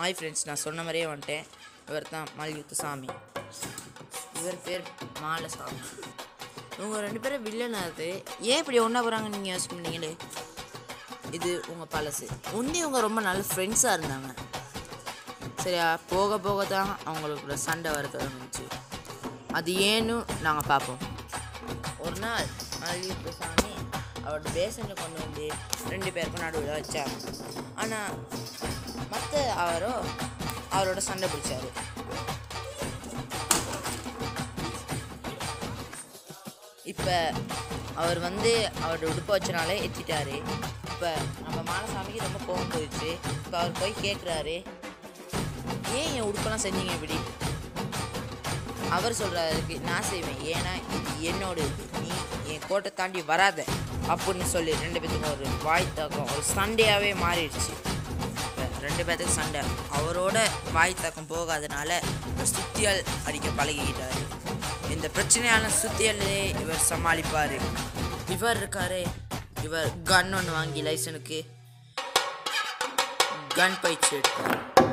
hi friends நான் சொன்ன மாதிரியே வந்துட்டேன் இவர் தான் மல்யுத்த சாமி இவர் பேர் மாலசாமி இவங்க ரெண்டு பேரும் வில்லன் அது ஏன் இப்படி ஒன்றா போகிறாங்க நீங்கள் யோசிக்க பண்ணீங்களே இது உங்கள் பழசு உண்டி இவங்க ரொம்ப நல்ல ஃப்ரெண்ட்ஸாக இருந்தாங்க சரியா போக போக தான் அவங்களுக்குள்ள சண்டை வர தொடங்குச்சு அது ஏன்னு நாங்கள் பார்ப்போம் ஒரு நாள் மல்யுத்த சாமி அவரோட பேசனை கொண்டு வந்து ரெண்டு பேருக்கும் நடுவில் வச்சாங்க ஆனால் மற்ற அவரோ அவரோட சண்டை பிடிச்சாரு இப்போ அவர் வந்து அவரோட உடுப்பை வச்சனாலே எத்திட்டாரு இப்போ நம்ம மாலசாமிக்கு ரொம்ப கோவம் போயிடுச்சு இப்போ அவர் போய் கேட்குறாரு ஏன் என் உடுப்பெல்லாம் செஞ்சீங்க இப்படி அவர் சொல்கிறாருக்கு நான் செய்வேன் ஏன்னா இது என்னோட இது நீ என் கோட்டை தாண்டி வராத அப்படின்னு சொல்லி ரெண்டு பேத்துக்கும் ஒரு வாய் தாக்கம் ஒரு சண்டையாகவே மாறிடுச்சு இப்ப ரெண்டு பேத்துக்கு சண்டை அவரோட வாய் தாக்கம் போகாதனால ஒரு சுத்தியல் அடிக்க பழகிக்கிட்டாரு இந்த பிரச்சனையான சுத்தியலே இவர் சமாளிப்பார் இவர் இருக்காரு இவர் கன் ஒன்று வாங்கி லைசனுக்கு கன் பயிற்சி எடுத்தார்